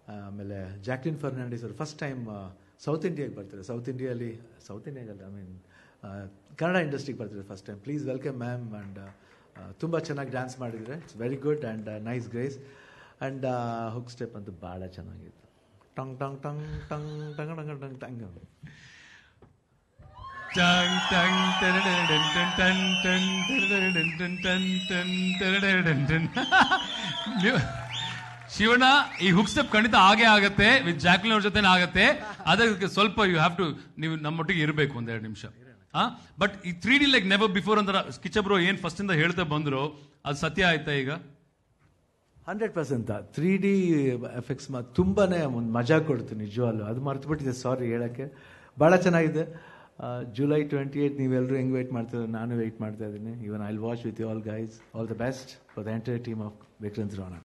ಆಮೇಲೆ ಜಾಕ್ಲಿನ್ ಫರ್ನಾಂಡಿಸ್ ಅವರು first time south ಇಂಡಿಯಾಗೆ ಬರ್ತಾರೆ ಸೌತ್ ಇಂಡಿಯಲ್ಲಿ ಸೌತ್ ಇಂಡಿಯಾಗಲ್ಲ ಐ ಮೀನ್ ಕನ್ನಡ ಇಂಡಸ್ಟ್ರಿಗೆ ಬರ್ತಾರೆ first time please welcome ma'am and ತುಂಬ ಚೆನ್ನಾಗಿ ಡ್ಯಾನ್ಸ್ ಮಾಡಿದರೆ it's very good and nice grace and hook step ಅಂತೂ ಭಾಳ ಚೆನ್ನಾಗಿತ್ತು ಟಂಗ್ ಟಂಗ್ ಟಂಗ್ ಟಂಗ್ ಟಂಗ್ ಟಂಗ್ ಟಂಗ್ ಟಂಗ್ ಟನ್ ಟನ್ ಟರಡಡನ್ ಟನ್ ಟನ್ ಟನ್ ಟರಡಡನ್ ಟನ್ ಟನ್ ಟನ್ ಟರಡಡನ್ ಟನ್. ನೀವು- ಶಿವಣ್ಣ ಈ ಹುಕ್ ಸ್ಟೆಪ್ ಖಂಡಿತ ಹಾಗೆ ಆಗತ್ತೆ ವಿತ್ ಜಾಕ್ಲಿನ್ ಅವ್ರ ಜೊತೆ ಆಗತ್ತೆ ಅದಕ್ಕೆ ಸ್ವಲ್ಪ ಯು ಹ್ಯಾವ್ ಟು ನೀವು ನಮ್ಮೊಟ್ಟಿಗೆ ಇರಬೇಕು ಒಂದೆರಡು ನಿಮಿಷ ಬಟ್ ಈ three D like never before ಅಂತ ಕಿಚ್ಚಬ್ರು ಏನ್ ಫಸ್ಟ್ ಇಂದ ಹೇಳ್ತಾ ಬಂದ್ರು ಅದು ಸತ್ಯ ಆಯ್ತಾ ಈಗ hundred percent three D effects ಮಾ ತುಂಬಾ ಒಂದು ಮಜಾ ಕೊಡ್ತು ನಿಜವಾಗ್ಲು ಅದು ಮರ್ತುಬಿಟ್ಟಿದೆ ಸಾರಿ ಹೇಳೋಕ್ಕೆ ಭಾಳ ಚೆನ್ನಾಗಿದೆ ಜುಲೈ ಟ್ವೆಂಟಿ ಏಯ್ಟ್ ನೀವೆಲ್ಲರೂ ಹೆಂಗೆ ವೆಯ್ಟ್ ಮಾಡ್ತಿದ್ರೆ ನಾನು ವೆಯ್ಟ್ ಮಾಡ್ತಾ ಇದ್ದೀನಿ even I watch with you all guys all the best for the entire team of Vikrant Rana